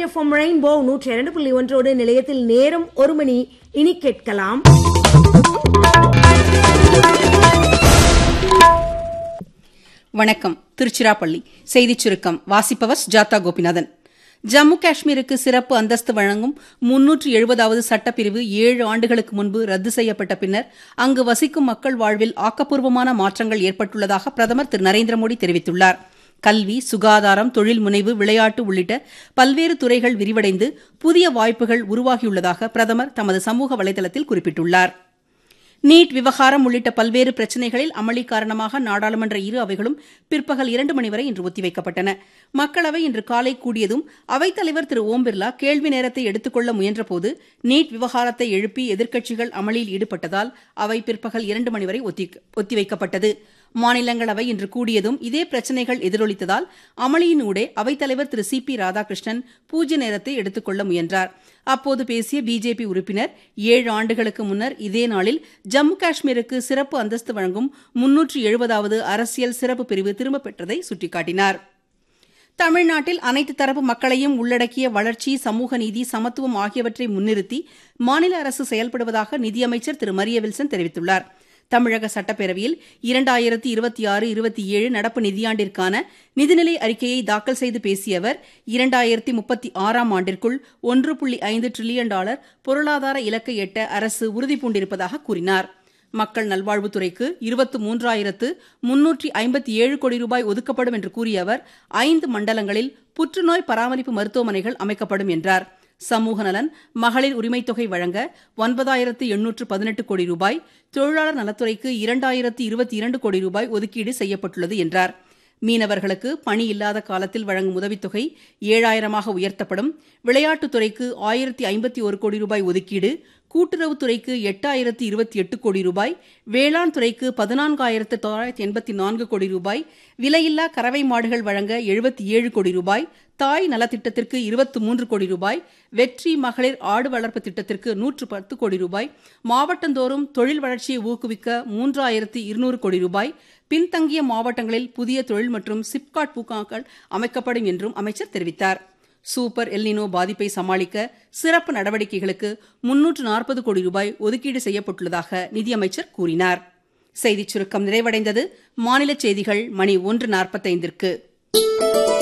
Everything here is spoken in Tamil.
எஃப்எம் ரெயின்போ நூற்றி இரண்டு புள்ளி ஒன்றோடு நிலையத்தில் நேரம் ஒரு மணி இனி கேட்கலாம் வணக்கம் திருச்சிராப்பள்ளி செய்திச் சுருக்கம் வாசிப்பவர் ஜாதா கோபிநாதன் ஜம்மு காஷ்மீருக்கு சிறப்பு அந்தஸ்து வழங்கும் முன்னூற்று எழுபதாவது சட்டப்பிரிவு ஏழு ஆண்டுகளுக்கு முன்பு ரத்து செய்யப்பட்ட பின்னர் அங்கு வசிக்கும் மக்கள் வாழ்வில் ஆக்கப்பூர்வமான மாற்றங்கள் ஏற்பட்டுள்ளதாக பிரதமர் திரு நரேந்திர மோடி தெரிவித்துள்ளார் கல்வி சுகாதாரம் தொழில் முனைவு விளையாட்டு உள்ளிட்ட பல்வேறு துறைகள் விரிவடைந்து புதிய வாய்ப்புகள் உருவாகியுள்ளதாக பிரதமர் தமது சமூக வலைதளத்தில் குறிப்பிட்டுள்ளார் நீட் விவகாரம் உள்ளிட்ட பல்வேறு பிரச்சினைகளில் அமளி காரணமாக நாடாளுமன்ற இரு அவைகளும் பிற்பகல் இரண்டு மணி வரை இன்று ஒத்திவைக்கப்பட்டன மக்களவை இன்று காலை கூடியதும் அவைத்தலைவர் திரு ஓம் பிர்லா கேள்வி நேரத்தை எடுத்துக்கொள்ள முயன்றபோது நீட் விவகாரத்தை எழுப்பி எதிர்க்கட்சிகள் அமளியில் ஈடுபட்டதால் அவை பிற்பகல் இரண்டு மணி வரை ஒத்திவைக்கப்பட்டது மாநிலங்களவை இன்று கூடியதும் இதே பிரச்சினைகள் எதிரொலித்ததால் அமளியினூடே அவைத்தலைவர் திரு சி பி ராதாகிருஷ்ணன் பூஜ்ய நேரத்தை எடுத்துக்கொள்ள முயன்றார் அப்போது பேசிய பிஜேபி உறுப்பினர் ஏழு ஆண்டுகளுக்கு முன்னர் இதே நாளில் ஜம்மு காஷ்மீருக்கு சிறப்பு அந்தஸ்து வழங்கும் முன்னூற்று எழுபதாவது அரசியல் சிறப்பு பிரிவு திரும்பப் பெற்றதை சுட்டிக்காட்டினார் தமிழ்நாட்டில் அனைத்து தரப்பு மக்களையும் உள்ளடக்கிய வளர்ச்சி சமூக நீதி சமத்துவம் ஆகியவற்றை முன்னிறுத்தி மாநில அரசு செயல்படுவதாக நிதியமைச்சர் திரு மரிய வில்சன் தெரிவித்துள்ளார் தமிழக சட்டப்பேரவையில் இரண்டாயிரத்தி இருபத்தி ஆறு இருபத்தி ஏழு நடப்பு நிதியாண்டிற்கான நிதிநிலை அறிக்கையை தாக்கல் செய்து பேசிய அவர் இரண்டாயிரத்தி முப்பத்தி ஆறாம் ஆண்டிற்குள் ஒன்று புள்ளி ஐந்து டிரில்லியன் டாலர் பொருளாதார இலக்கை எட்ட அரசு உறுதிபூண்டிருப்பதாக கூறினார் மக்கள் நல்வாழ்வுத்துறைக்கு இருபத்து மூன்றாயிரத்து முன்னூற்றி ஐம்பத்தி ஏழு கோடி ரூபாய் ஒதுக்கப்படும் என்று கூறிய அவர் ஐந்து மண்டலங்களில் புற்றுநோய் பராமரிப்பு மருத்துவமனைகள் அமைக்கப்படும் என்றார் சமூக நலன் மகளிர் உரிமைத் தொகை வழங்க ஒன்பதாயிரத்து எண்ணூற்று பதினெட்டு கோடி ரூபாய் தொழிலாளர் நலத்துறைக்கு இரண்டாயிரத்து இருபத்தி இரண்டு கோடி ரூபாய் ஒதுக்கீடு செய்யப்பட்டுள்ளது என்றார் மீனவர்களுக்கு பணி இல்லாத காலத்தில் வழங்கும் உதவித்தொகை ஏழாயிரமாக உயர்த்தப்படும் விளையாட்டுத்துறைக்கு ஆயிரத்தி ஐம்பத்தி ஒரு கோடி ரூபாய் ஒதுக்கீடு கூட்டுறவுத்துறைக்கு எட்டாயிரத்து இருபத்தி எட்டு கோடி ரூபாய் வேளாண் துறைக்கு பதினான்காயிரத்து தொள்ளாயிரத்தி எண்பத்தி நான்கு கோடி ரூபாய் விலையில்லா கறவை மாடுகள் வழங்க எழுபத்தி ஏழு கோடி ரூபாய் தாய் நலத்திட்டத்திற்கு இருபத்தி மூன்று கோடி ரூபாய் வெற்றி மகளிர் ஆடு வளர்ப்பு திட்டத்திற்கு நூற்று பத்து கோடி ரூபாய் மாவட்டந்தோறும் தொழில் வளர்ச்சியை ஊக்குவிக்க மூன்றாயிரத்து இருநூறு கோடி ரூபாய் பின்தங்கிய மாவட்டங்களில் புதிய தொழில் மற்றும் சிப்காட் பூங்காக்கள் அமைக்கப்படும் என்றும் அமைச்சர் தெரிவித்தார் சூப்பர் எல்னினோ பாதிப்பை சமாளிக்க சிறப்பு நடவடிக்கைகளுக்கு முன்னூற்று நாற்பது கோடி ரூபாய் ஒதுக்கீடு செய்யப்பட்டுள்ளதாக நிதியமைச்சர் கூறினார் செய்திச் சுருக்கம் நிறைவடைந்தது மாநில செய்திகள் மணி ஒன்று நாற்பத்தைந்திற்கு